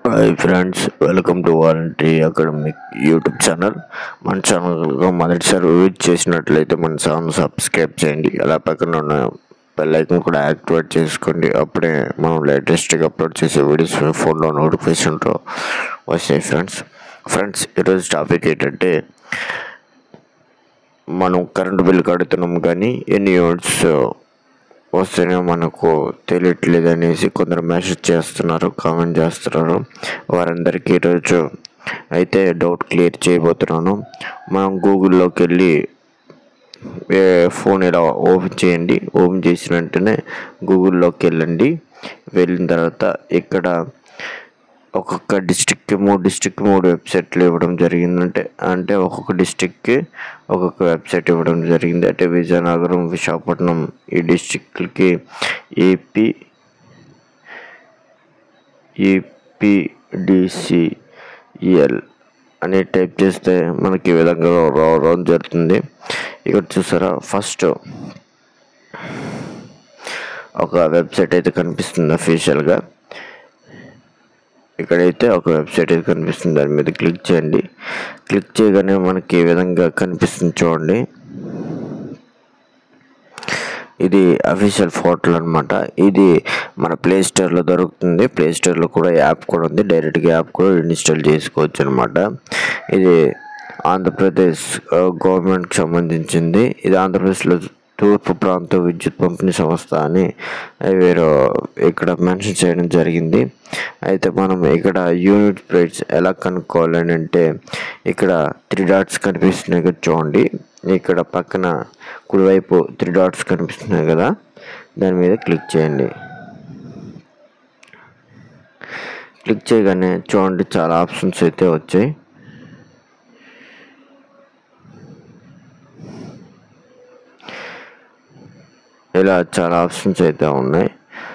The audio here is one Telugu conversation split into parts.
hi friends welcome to voluntary academic YouTube channel మన ఛానల్గా మొదటిసారి విజిట్ చేసినట్లయితే మన ఛానల్ సబ్స్క్రైబ్ చేయండి అలా పక్కన ఉన్న బెల్ ఐకాన్ కూడా యాక్టివేట్ చేసుకోండి అప్పుడే మనం లేటెస్ట్గా అప్లోడ్ చేసే వీడియోస్ మీ ఫోన్లో నోటిఫికేషన్తో వస్తాయి ఫ్రెండ్స్ ఫ్రెండ్స్ ఈరోజు టాపిక్ ఏంటంటే మనం కరెంటు బిల్ కడుతున్నాం కానీ ఎన్ని యూనిట్స్ వస్తేనే మనకు తెలియట్లేదు అనేసి కొందరు మెసేజ్ చేస్తున్నారు కామెంట్ చేస్తున్నారు వారందరికీ ఈరోజు అయితే డౌట్ క్లియర్ చేయబోతున్నాను మనం గూగుల్లోకి వెళ్ళి ఏ ఫోన్ ఇలా ఓపెన్ చేయండి ఓపెన్ చేసిన వెంటనే గూగుల్లోకి వెళ్ళండి వెళ్ళిన తర్వాత ఇక్కడ ఒక్కొక్క డిస్టిక్కి మూడు డిస్టిక్కి మూడు వెబ్సైట్లు ఇవ్వడం జరిగిందంటే అంటే ఒక్కొక్క డిస్టిక్కి ఒక్కొక్క వెబ్సైట్ ఇవ్వడం జరిగింది అంటే విజయనగరం విశాఖపట్నం ఈ డిస్టిక్లకి ఏపీ ఈపీడిసిఎల్ అని టైప్ చేస్తే మనకి ఈ విధంగా రావడం జరుగుతుంది ఇక్కడ చూసారా ఫస్ట్ ఒక వెబ్సైట్ అయితే కనిపిస్తుంది అఫీషియల్గా ఇక్కడైతే ఒక వెబ్సైట్ అయితే కనిపిస్తుంది దాని మీద క్లిక్ చేయండి క్లిక్ చేయగానే మనకి ఈ విధంగా కనిపిస్తుంది చూడండి ఇది అఫీషియల్ పోర్టల్ అనమాట ఇది మన ప్లే స్టోర్లో దొరుకుతుంది ప్లే స్టోర్లో కూడా యాప్ కూడా ఉంది డైరెక్ట్గా యాప్ కూడా ఇన్స్టాల్ చేసుకోవచ్చు అనమాట ఇది ఆంధ్రప్రదేశ్ గవర్నమెంట్కి సంబంధించింది ఇది ఆంధ్రప్రదేశ్లో తూర్పు ప్రాంత విద్యుత్ పంపిణీ సంస్థ అని వీరు ఇక్కడ మెన్షన్ చేయడం జరిగింది అయితే మనం ఇక్కడ యూనిట్ ప్రైస్ ఎలా కనుక్కోవాలని అంటే ఇక్కడ త్రీ డాట్స్ కనిపిస్తున్నాయి కదా చూడండి ఇక్కడ పక్కన కుడివైపు త్రీ డాట్స్ కనిపిస్తున్నాయి కదా దాని మీద క్లిక్ చేయండి క్లిక్ చేయగానే చూడండి చాలా ఆప్షన్స్ అయితే వచ్చాయి ఇలా చాలా ఆప్షన్స్ అయితే ఉన్నాయి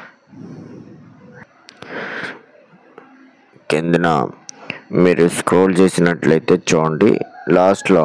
కిందన మీరు స్క్రోల్ చేసినట్లయితే చూడండి లాస్ట్లో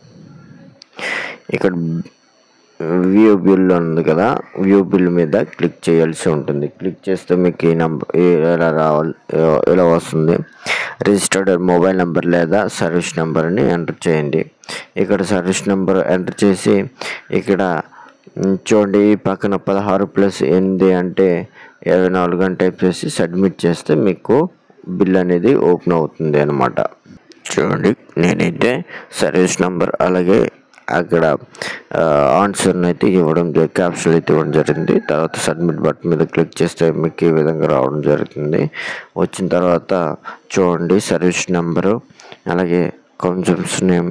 ఇక్కడ వ్యూ బిల్ ఉంది కదా వ్యూ బిల్ మీద క్లిక్ చేయాల్సి ఉంటుంది క్లిక్ చేస్తే మీకు ఈ నంబర్ ఎలా రావాలి ఎలా వస్తుంది రిజిస్టర్డ్ మొబైల్ నెంబర్ లేదా సర్వీస్ నెంబర్ని ఎంటర్ చేయండి ఇక్కడ సర్వీస్ నెంబర్ ఎంటర్ చేసి ఇక్కడ చూడండి పక్కన పదహారు ప్లస్ ఎనిమిది అంటే ఇరవై నాలుగు అని టైప్ చేసి సబ్మిట్ చేస్తే మీకు బిల్ అనేది ఓపెన్ అవుతుంది అనమాట చూడండి నేనైతే సర్వీస్ నెంబర్ అలాగే అక్కడ ఆన్సర్ని అయితే ఇవ్వడం క్యాప్షన్ అయితే ఇవ్వడం జరిగింది తర్వాత సబ్మిట్ బటన్ మీద క్లిక్ చేస్తే మీకు ఈ విధంగా రావడం జరుగుతుంది వచ్చిన తర్వాత చూడండి సర్వీస్ నెంబరు అలాగే కన్సూమ్స్ నేమ్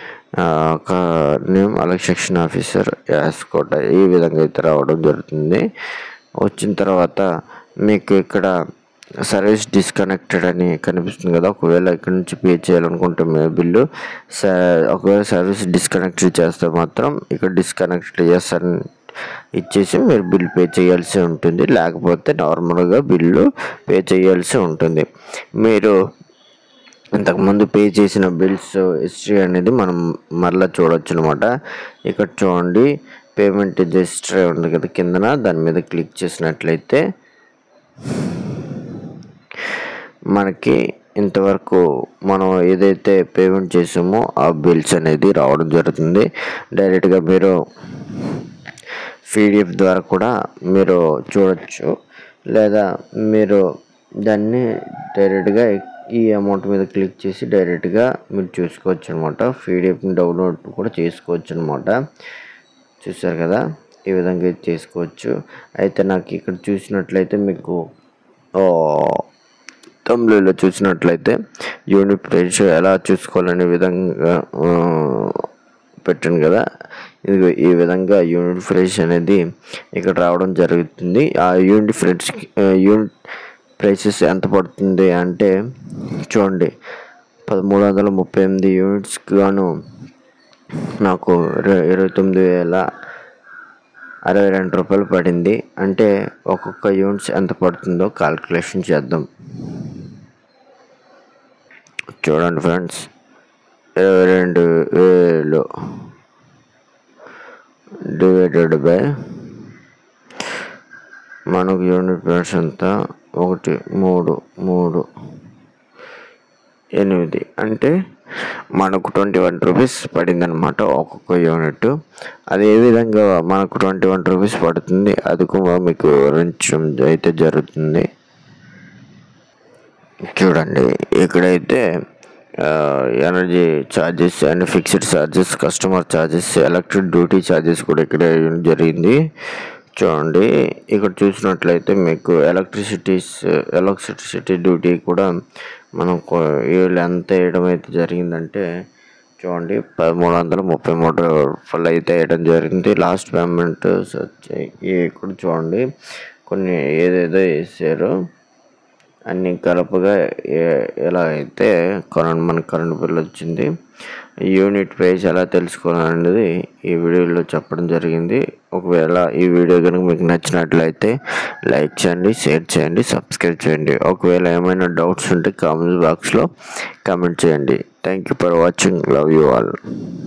నేమ్ అలాగే సెక్షన్ ఆఫీసర్ యాస్కోట ఈ విధంగా అయితే రావడం జరుగుతుంది వచ్చిన తర్వాత మీకు ఇక్కడ సర్వీస్ డిస్కనెక్టెడ్ అని కనిపిస్తుంది కదా ఒకవేళ ఇక్కడ నుంచి పే చేయాలనుకుంటే మీ బిల్లు ఒకవేళ సర్వీస్ డిస్కనెక్టెడ్ చేస్తే మాత్రం ఇక్కడ డిస్కనెక్టెడ్ చేస్తారని ఇచ్చేసి మీరు బిల్ పే చేయాల్సి ఉంటుంది లేకపోతే నార్మల్గా బిల్లు పే చేయాల్సి ఉంటుంది మీరు ఇంతకుముందు పే చేసిన బిల్స్ హిస్టరీ అనేది మనం మరలా చూడొచ్చు అనమాట ఇక్కడ చూడండి పేమెంట్ హిస్టరీ ఉంది కదా కిందన దాని మీద క్లిక్ చేసినట్లయితే మనకి ఇంతవరకు మనం ఏదైతే పేమెంట్ చేసామో ఆ బిల్స్ అనేది రావడం జరుగుతుంది డైరెక్ట్గా మీరు పీడిఎఫ్ ద్వారా కూడా మీరు చూడొచ్చు లేదా మీరు దాన్ని డైరెక్ట్గా ఈ అమౌంట్ మీద క్లిక్ చేసి డైరెక్ట్గా మీరు చూసుకోవచ్చు అనమాట పీడిఎఫ్ని డౌన్లోడ్ కూడా చేసుకోవచ్చు అనమాట చూసారు కదా ఈ విధంగా చేసుకోవచ్చు అయితే నాకు ఇక్కడ చూసినట్లయితే మీకు తమిళలో చూసినట్లయితే యూనిట్ ప్రైస్ ఎలా చూసుకోవాలనే విధంగా పెట్టాను కదా ఇది ఈ విధంగా యూనిట్ ప్రైస్ అనేది ఇక్కడ రావడం జరుగుతుంది ఆ యూనిట్ ప్రైస్ యూనిట్ ప్రైసెస్ ఎంత పడుతుంది అంటే చూడండి పదమూడు వందల ముప్పై ఎనిమిది యూనిట్స్కి గాను నాకు ఇరవై తొమ్మిది వేల అరవై రెండు రూపాయలు పడింది అంటే ఒక్కొక్క యూనిట్స్ ఎంత పడుతుందో కాల్కులేషన్ చేద్దాం చూడండి ఫ్రెండ్స్ ఇరవై రెండు వేలు డివైడెడ్ బై మనకు యూనిట్ ప్రైస్ ఎంత ఒకటి మూడు మూడు ఎనిమిది అంటే మనకు ట్వంటీ వన్ రూపీస్ పడింది అనమాట ఒక్కొక్క యూనిట్ అది ఏ విధంగా మనకు ట్వంటీ వన్ రూపీస్ పడుతుంది అది కూడా మీకు వివరించడం అయితే జరుగుతుంది చూడండి ఇక్కడైతే ఆ, energy charges and fixed charges customer charges electric duty charges కూడా ఇక్కడ ఇవ్వడం జరిగింది చూడండి ఇక్కడ చూసినట్లయితే మీకు ఎలక్ట్రిసిటీస్ ఎలక్ట్రిసిటీ డ్యూటీ కూడా మనం కొ- వీళ్ళు ఎంత వేయడం అయితే జరిగిందంటే చూడండి పదమూడు వందల ముప్పై మూడు రూపాయలు అయితే వేయడం జరిగింది లాస్ట్ పేమెంట్ వచ్చాయి ఇక్కడ చూడండి కొన్ని ఏదేదో వేసారు అన్ని కలపగా ఏ- ఎలా అయితే కరెంట్ మన కరెంట్ బిల్ వచ్చింది యూనిట్ ప్రైస్ ఎలా తెలుసుకోవాలనేది ఈ వీడియోలో చెప్పడం జరిగింది ఒకవేళ ఈ వీడియో కనుక మీకు నచ్చినట్లయితే లైక్ చేయండి షేర్ చేయండి సబ్స్క్రైబ్ చేయండి ఒకవేళ ఏమైనా డౌట్స్ ఉంటే కామెంట్ బాక్స్లో కామెంట్ చేయండి thank you for watching love you all